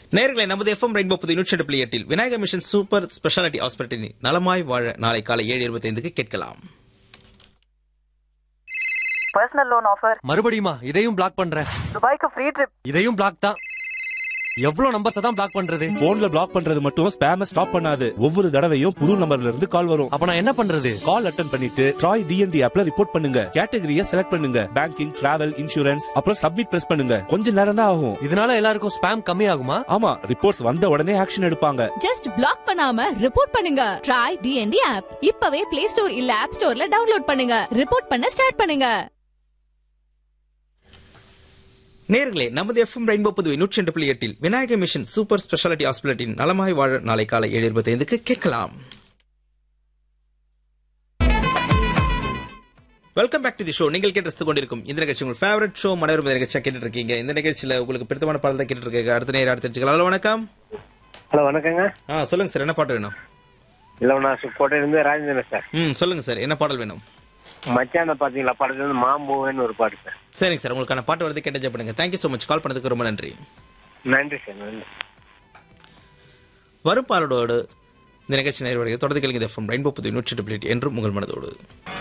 நேர்களை நமது FM rainbow புது நூற்றி புள்ளி எட்டில் விநாயக மிஷன் சூப்பர் ஸ்பெஷாலிட்டி ஹாஸ்பிட்டலின் நலமாய் வாழ நாளை காலை ஏழு இருபத்தைந்துக்கு கேட்கலாம் பர்சனல் லோன் ஆஃபர் மறுபடியுமா இதையும் பிளாக் பண்றேன் துபாய்க்கு ஃப்ரீ ட்ரிப் இதையும் பிளாக் தான் எவ்வளவு நம்பர்ஸ் தான் பிளாக் பண்றது போன்ல பிளாக் பண்றது மட்டும் ஸ்பேம ஸ்டாப் பண்ணாது ஒவ்வொரு தடவையும் புது நம்பர்ல இருந்து கால் வரும் அப்ப நான் என்ன பண்றது கால் அட்டன் பண்ணிட்டு ட்ராய் டிஎன்டி ஆப்ல ரிப்போர்ட் பண்ணுங்க கேட்டகரிய செலக்ட் பண்ணுங்க பேங்கிங் டிராவல் இன்சூரன்ஸ் அப்புறம் சப்மிட் பிரஸ் பண்ணுங்க கொஞ்ச நேரம் தான் ஆகும் இதனால எல்லாருக்கும் ஸ்பேம் கம்மி ஆகுமா ஆமா ரிப்போர்ட்ஸ் வந்த உடனே ஆக்ஷன் எடுப்பாங்க ஜஸ்ட் பிளாக் பண்ணாம ரிப்போர்ட் பண்ணுங்க ட்ரை டிஎன்டி ஆப் இப்பவே பிளே ஸ்டோர் இல்ல ஆப் ஸ்டோர்ல டவுன்லோட் பண்ணுங்க ரிப்போர்ட் பண்ண ஸ்டார்ட் பண்ணுங்க நேர்களே நமது எஃப்எம் ரெயின்போ புதுவை நூற்றி ரெண்டு புள்ளி எட்டில் விநாயக மிஷன் சூப்பர் ஸ்பெஷாலிட்டி ஹாஸ்பிட்டலின் நலமாய் வாழ நாளை காலை ஏழு இருபத்தைந்துக்கு கேட்கலாம் welcome back to the show நீங்கள் கேட்டு கொண்டிருக்கும் இந்த நிகழ்ச்சி உங்கள் ஃபேவரட் ஷோ மனோரம நிகழ்ச்சியா கேட்டுட்டு இருக்கீங்க இந்த நிகழ்ச்சியில உங்களுக்கு பிடித்தமான பாடல் தான் கேட்டுட்டு இருக்கீங்க அடுத்த நேரம் அடுத்து தெரிஞ்சுக்கலாம் ஹலோ வணக்கம் ஹலோ வணக்கங்க ஆ சொல்லுங்க சார் என்ன பாட்டு வேணும் இல்லை நான் கோட்டையிலேருந்து ராஜேந்திரன் சார் ம் சொல்லுங்க சார் என்ன பாடல் வேணும் மச்சான பார்த்தீங்களா படத்துல இருந்து மாம்பூவன்னு ஒரு பாட்டு சார் சரிங்க சார் உங்களுக்கான பாட்டு வருது கேட்டு பண்ணுங்க தேங்க்யூ ஸோ மச் கால் பண்ணதுக்கு ரொம்ப நன்றி நன்றி சார் நன்றி வரும் பாடலோடு இந்த நிகழ்ச்சி நிறைவடைய தொடர்ந்து கேளுங்க எஃப்எம் ரெயின்போ புது நூற்றி டபிள்யூ என்றும் உங்கள் மனதோடு